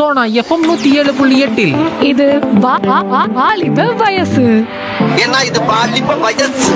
Sona FM நூத்தி ஏழு புள்ளி எட்டில் இது வா- வா- வா- வாலிப வயசு ஏன்னா இது பாலிப்ப வயசு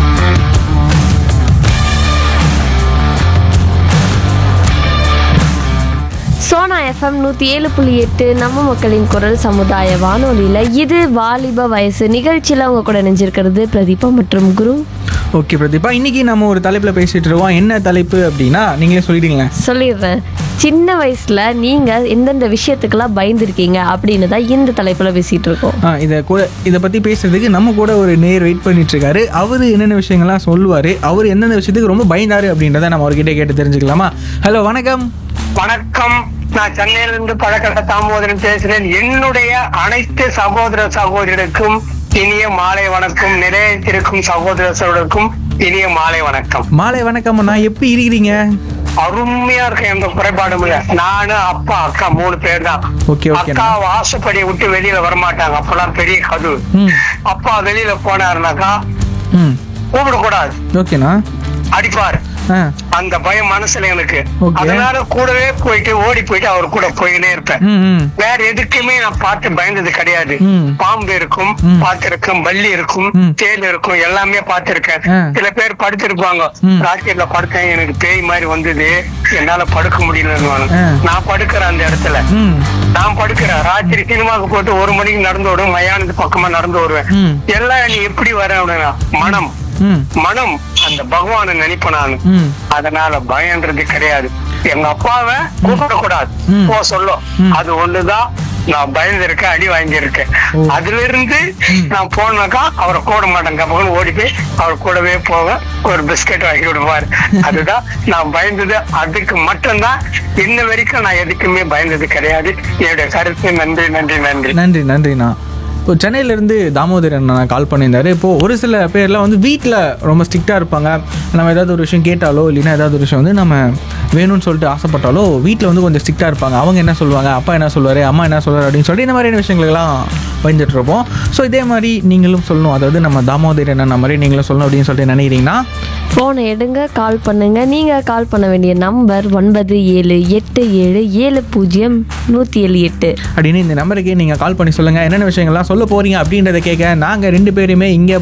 சோனா எஃப்எம் நூற்றி ஏழு புள்ளி எட்டு நம்ம மக்களின் குரல் சமுதாய வானொலியில் இது வாலிப வயசு நிகழ்ச்சியில் அவங்க கூட நினைஞ்சிருக்கிறது பிரதீபா மற்றும் குரு ஓகே பிரதீபா இன்னைக்கு நம்ம ஒரு தலைப்பில் பேசிட்டு இருக்கோம் என்ன தலைப்பு அப்படின்னா நீங்களே சொல்லிடுங்களேன் சொல்லிடுறேன் சின்ன வயசில் நீங்கள் எந்தெந்த விஷயத்துக்கெல்லாம் பயந்துருக்கீங்க அப்படின்னு தான் இந்த தலைப்பில் பேசிகிட்டு இருக்கோம் ஆ இதை கூட இதை பற்றி பேசுறதுக்கு நம்ம கூட ஒரு நேர் வெயிட் பண்ணிட்டு இருக்காரு அவர் என்னென்ன விஷயங்கள்லாம் சொல்லுவார் அவர் எந்தெந்த விஷயத்துக்கு ரொம்ப பயந்தாரு அப்படின்றத நம்ம அவர்கிட்ட கேட்டு தெரிஞ்சுக்கலாமா ஹலோ வணக்கம் வணக்கம் நான் சென்னையிலிருந்து பழக்கட தாமோதரன் பேசுறேன் என்னுடைய அனைத்து சகோதர சகோதரிகளுக்கும் இனிய மாலை வணக்கம் நிலையத்திற்கும் சகோதர சகோதரருக்கும் இனிய மாலை வணக்கம் மாலை வணக்கம் அண்ணா எப்படி இருக்கிறீங்க அருமையா இருக்கேன் எந்த குறைபாடும் இல்ல நானு அப்பா அக்கா மூணு பேர் தான் Okay, okay, அக்கா வாசப்படியை விட்டு வெளியில வரமாட்டாங்க அப்பெல்லாம் பெரிய கதவு ம் அப்பா வெளியில போனாருனாக்கா ம் கூப்பிடக்கூடாது ஓகேண்ணா அடிப்பாரு ஆ அந்த பயம் மனசுல எனக்கு Okay. அதனால கூடவே போயிட்டு ஓடி போயிட்டு அவர் கூட போயினே இருப்பேன் ம் ம் வேற எதுக்குமே நான் பார்த்து பயந்தது கிடையாது ம். பாம்பு இருக்கும் ம். பார்த்திருக்கேன் பல்லி இருக்கும் ம். தேல் இருக்கும் எல்லாமே பார்த்திருக்கேன் ஆ. சில பேர் படுத்திருப்பாங்க ம். ராத்திரில படுத்தேன் எனக்கு பேய் மாதிரி வந்தது என்னால படுக்க முடியலன்னு ஆ. நான் படுக்கிறேன் அந்த இடத்துல ம் நான் படுக்கிறேன் ராத்திரி சினிமாவுக்கு போட்டு ஒரு மணிக்கு நடந்து வருவேன் மயானத்து பக்கமா நடந்து வருவேன் ம். எல்லாம் நீ எப்படி வர அப்படின்னா மனம் ம் மனம் அந்த பகவானை நினைப்பேன் நான் ம் அதனால பயன்றது கிடையாது எங்க அப்பாவை கூப்பிடக்கூடாது ம். போ சொல்லும் ம். அது ஒண்ணுதான் நான் பயந்திருக்கேன் அடி வாங்கியிருக்கேன் ஓ. அதுல இருந்து நான் போனாக்கா அவரை கூட மாட்டேன் கப்பகன்னு ஓடி போய் அவர் கூடவே போவேன் ஒரு பிஸ்கட் வாங்கி விடுவாரு அதுதான் நான் பயந்தது அதுக்கு மட்டும்தான் இன்ன வரைக்கும் நான் எதுக்குமே பயந்தது கிடையாது என்னுடைய கருத்து நன்றி நன்றி நன்றி நன்றி நன்றிண்ணா இப்போ சென்னையிலேருந்து தாமோதரன் நான் கால் பண்ணியிருந்தாரு இப்போது ஒரு சில பேர்லாம் வந்து வீட்டில் ரொம்ப ஸ்ட்ரிக்டாக இருப்பாங்க நம்ம ஏதாவது ஒரு விஷயம் கேட்டாலோ இல்லைன்னா ஏதாவது ஒரு விஷயம் வந்து நம்ம வேணும்னு சொல்லிட்டு ஆசைப்பட்டாலோ வீட்டில் வந்து கொஞ்சம் ஸ்ட்ரிக்டாக இருப்பாங்க அவங்க என்ன சொல்லுவாங்க அப்பா என்ன சொல்லுவார் அம்மா என்ன சொல்லுவார் அப்படின்னு சொல்லிட்டு இந்த மாதிரியான விஷயங்களுக்கெல்லாம் பயந்துட்டு இருப்போம் ஸோ இதே மாதிரி நீங்களும் சொல்லணும் அதாவது நம்ம தாமோதரன் அண்ணா மாதிரி நீங்களும் சொல்லணும் அப்படின்னு சொல்லிட்டு நினைக்கிறீங்கன்னா ஃபோனை எடுங்க கால் பண்ணுங்க நீங்கள் கால் பண்ண வேண்டிய நம்பர் ஒன்பது ஏழு எட்டு ஏழு ஏழு பூஜ்ஜியம் நூற்றி ஏழு எட்டு அப்படின்னு இந்த நம்பருக்கு நீங்கள் கால் பண்ணி சொல்லுங்கள் என்னென்ன விஷயங்கள்லாம் சொல்ல போகிறீங்க அப்படின்றத கேட்க நாங்கள் ரெண்டு பேருமே இங்கே